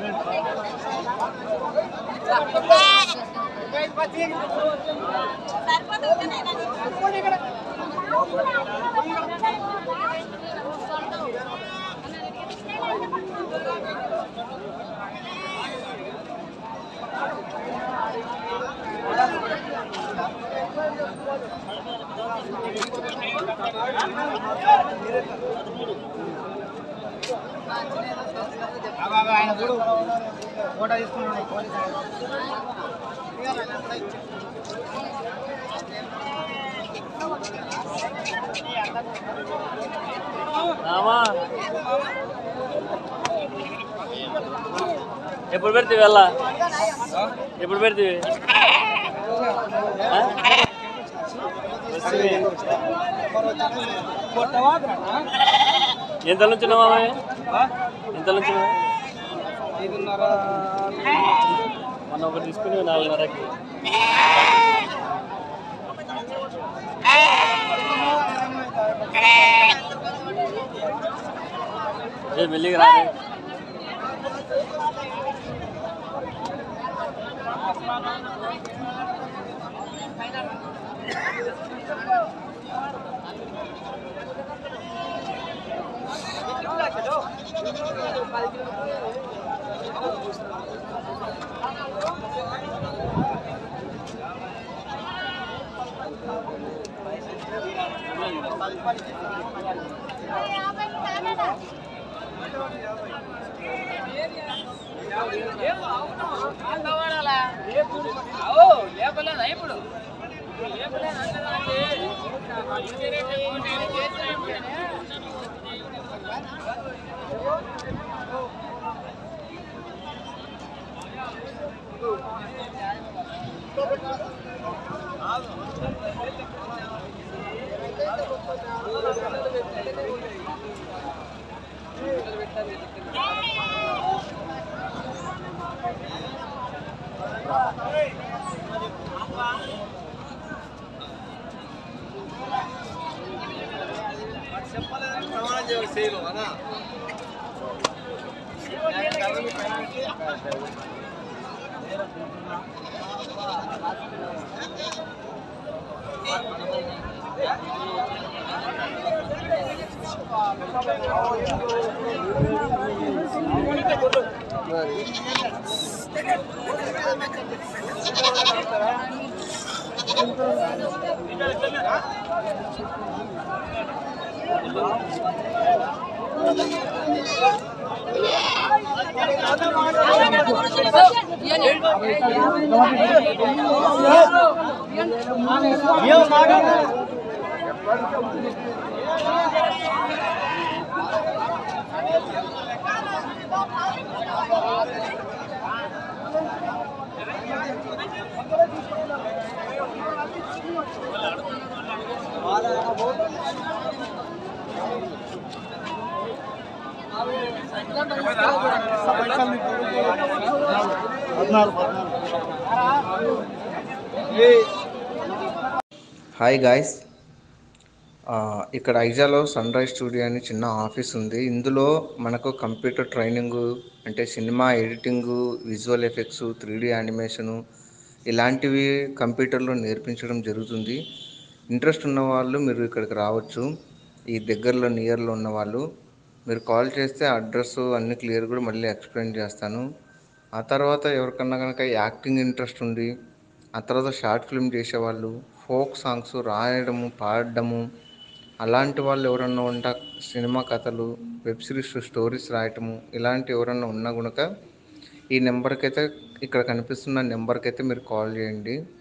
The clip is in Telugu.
ఆయన చూడు ఫోటో తీసుకున్నాడు ఎప్పుడు పెడతావు వెళ్ళ ఎప్పుడు పెడతావి ఎంత నుంచి ఉన్నావా ఎంత నుంచి ఉన్నావు? ఐదున్నర మొన్న ఒకటి తీసుకుని నాలుగున్నరకి ఏ మెల్లిగా రాదే హాయ్ గాయస్ ఇక్కడ ఐజాలో సన్ రైజ్ స్టూడియో అని చిన్న ఆఫీస్ ఉంది ఇందులో మనకు కంప్యూటర్ ట్రైనింగ్ అంటే cinema editing visual effects three D animation ఇలాంటివి కంప్యూటర్లో నేర్పించడం జరుగుతుంది ఇంట్రెస్ట్ ఉన్న వాళ్ళు మీరు ఇక్కడికి రావచ్చు ఈ దగ్గరలో నియర్లో ఉన్న వాళ్ళు మీరు కాల్ చేస్తే అడ్రస్ అన్ని క్లియర్ కూడా మళ్ళీ ఎక్స్ప్లెయిన్ చేస్తాను ఆ తర్వాత ఎవరికన్నా కనుక యాక్టింగ్ ఇంట్రెస్ట్ ఉంది ఆ తర్వాత షార్ట్ ఫిల్మ్ చేసేవాళ్ళు ఫోక్ సాంగ్స్ రాయడము పాడడము అలాంటి వాళ్ళు ఎవరన్నా ఉంటా సినిమా కథలు వెబ్ సిరీస్ స్టోరీస్ రాయటము ఇలాంటి ఎవరన్నా ఉన్నా కనుక ఈ నెంబర్కి అయితే ఇక్కడ కనిపిస్తున్న నెంబర్కి అయితే మీరు కాల్ చేయండి